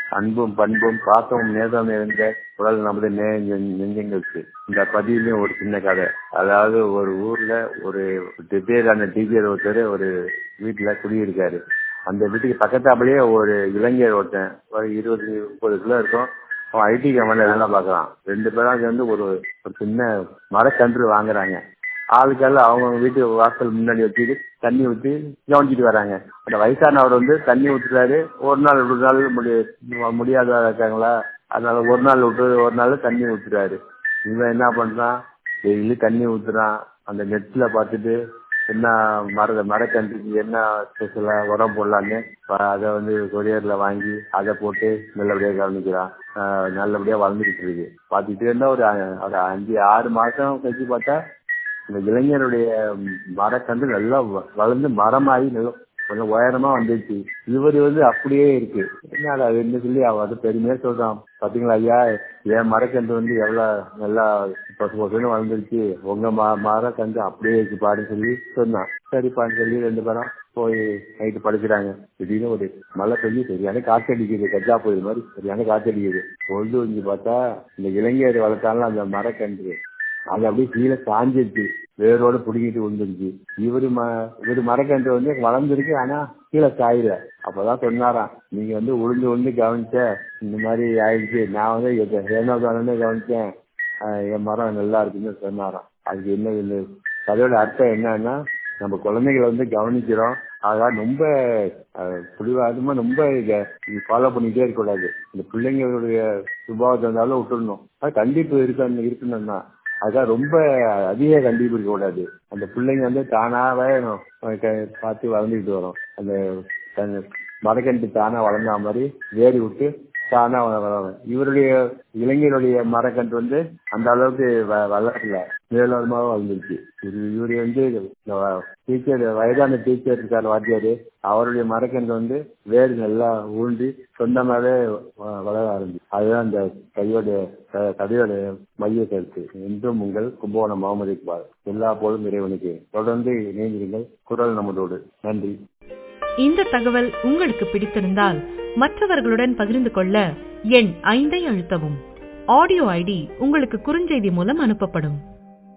அன்பும் பண்பும் பாசமும் நேசமும் இருந்த குரல் நமது நெ- நெ- நெஞ்சங்களுக்கு இந்த பதிவுலயும் ஒரு சின்ன கதை அதாவது ஒரு ஊர்ல ஒரு டிபேரான டிஜியர் ஒருத்தர் ஒரு வீட்டுல குடியிருக்காரு அந்த வீட்டுக்கு பக்கத்தாப்புலயே ஒரு இளைஞர் ஒருத்தன் ஒரு இருபது முப்பது கிலோ இருக்கும் அவன் ஐடி கம்பெனில வேலை பார்க்கறான் ரெண்டு பேரும் சேர்ந்து ஒரு ஒரு சின்ன மரக்கன்று வாங்குறாங்க ஆளுக்கால அவங்க வீட்டு வாசல் முன்னாடி வச்சுட்டு தண்ணி ஊற்றி கவனிச்சிட்டு வராங்க அந்த வயசானவர் வந்து தண்ணி ஊத்துறாரு ஒரு நாள் ஒரு நாள் முடி முடியாத இருக்காங்களா அதனால ஒரு நாள் விட்டு ஒரு நாள் தண்ணி ஊத்துறாரு இவன் என்ன பண்றான் டெய்லி தண்ணி ஊத்துறான் அந்த நெட்ல பார்த்துட்டு என்ன மர மரக்கன்றுக்கு என்ன ஸ்பெஷலா உரம் போடலான்னு ப- அதை வந்து கொரியர்ல வாங்கி அதை போட்டு நல்லபடியா கவனிக்கிறான் ஆஹ் நல்லபடியா வளர்ந்துகிட்டு இருக்கு பார்த்துட்டு இருந்தா ஒரு அ- ஒரு அஞ்சு ஆறு மாசம் கழிச்சு பார்த்தா இந்த இளைஞருடைய மரக்கன்று நல்லா வ- வளர்ந்து மரமாகி நல்லா கொஞ்சம் உயரமா வந்துருச்சு இவர் வந்து அப்படியே இருக்கு என்னடா என்ன சொல்லி அவன் அது பெருமையா சொல்றான் பாத்தீங்களா ஐயா என் மரக்கன்று வந்து எவ்வளவு நல்லா பசு பசுன்னு வளர்ந்துருச்சு உங்க ம மரக்கன்று அப்படியே இருக்கு பாருன்னு சொல்லி சொன்னான் சரிப்பான்னு சொல்லி ரெண்டு பேரும் போய் நைட்டு படுக்கிறாங்க திடீர்னு ஒரு மழை பெஞ்சு சரியான காத்தடிக்குது கஜா புயல் மாதிரி சரியான காத்தடிக்குது பொழுது வந்து பார்த்தா இந்த இளைஞர் வளர்த்தாலும் அந்த மரக்கன்று அது அப்படியே கீழே சாஞ்சிருச்சு வேரோட புடுங்கிட்டு விழுந்துருச்சு இவரு ம இவரு மரக்கன்று வந்து வளர்ந்துருக்கு ஆனா கீழே சாயல அப்பதான் சொன்னாராம் நீங்க வந்து உளுந்து உளுந்து கவனிச்ச இந்த மாதிரி ஆயிடுச்சு நான் வந்து எத- ஏனோ தானோன்னு கவனிச்சேன் ஆஹ் என் மரம் நல்லா இருக்குன்னு சொன்னாராம் அதுக்கு என்ன இது கதையோட அர்த்தம் என்னன்னா நம்ம குழந்தைகளை வந்து கவனிக்கிறோம் அதான் ரொம்ப அஹ், பிடிவாதமா ரொம்ப ஃபாலோ பண்ணிட்டே இருக்கக்கூடாது இந்த பிள்ளைங்களுடைய சுபாவத்தை இருந்தாலும் விட்டுடணும் அது கண்டிப்பு இருக்கணும் இருக்கணும் தான் அதான் ரொம்ப அதிக கண்டிப்பு இருக்க கூடாது அந்த பிள்ளைங்க வந்து தானாவே அஹ், க- பார்த்து வளர்ந்துக்கிட்டு வரும் அந்த தன் மரக்கன்று தானா வளர்ந்த மாதிரி வேரி விட்டு தானா வள- வளரும் இவருடைய இளைஞருடைய மரக்கன்று வந்து அந்த அளவுக்கு வ- வளரல மேலோரமாக வளர்ந்துருச்சு இவரு இவரு வந்து டீச்சர் வயதான டீச்சர் இருக்கார் வாத்தியாரு அவருடைய மரக்கன்று வந்து வேறு நல்லா ஊன்றி சொந்தமாவே வ- வளர ஆரம்பிச்சு அதுதான் அந்த கையோட க- கதையோட மைய கருத்து என்றும் உங்கள் கும்பகோணம் முகமது இக்பால் எல்லா போலும் இறைவனுக்கு தொடர்ந்து இணைந்திருங்கள் குரல் நமதோடு நன்றி இந்த தகவல் உங்களுக்கு பிடித்திருந்தால் மற்றவர்களுடன் பகிர்ந்து கொள்ள எண் ஐந்தை அழுத்தவும் ஆடியோ ஐடி உங்களுக்கு குறுஞ்செய்தி மூலம் அனுப்பப்படும்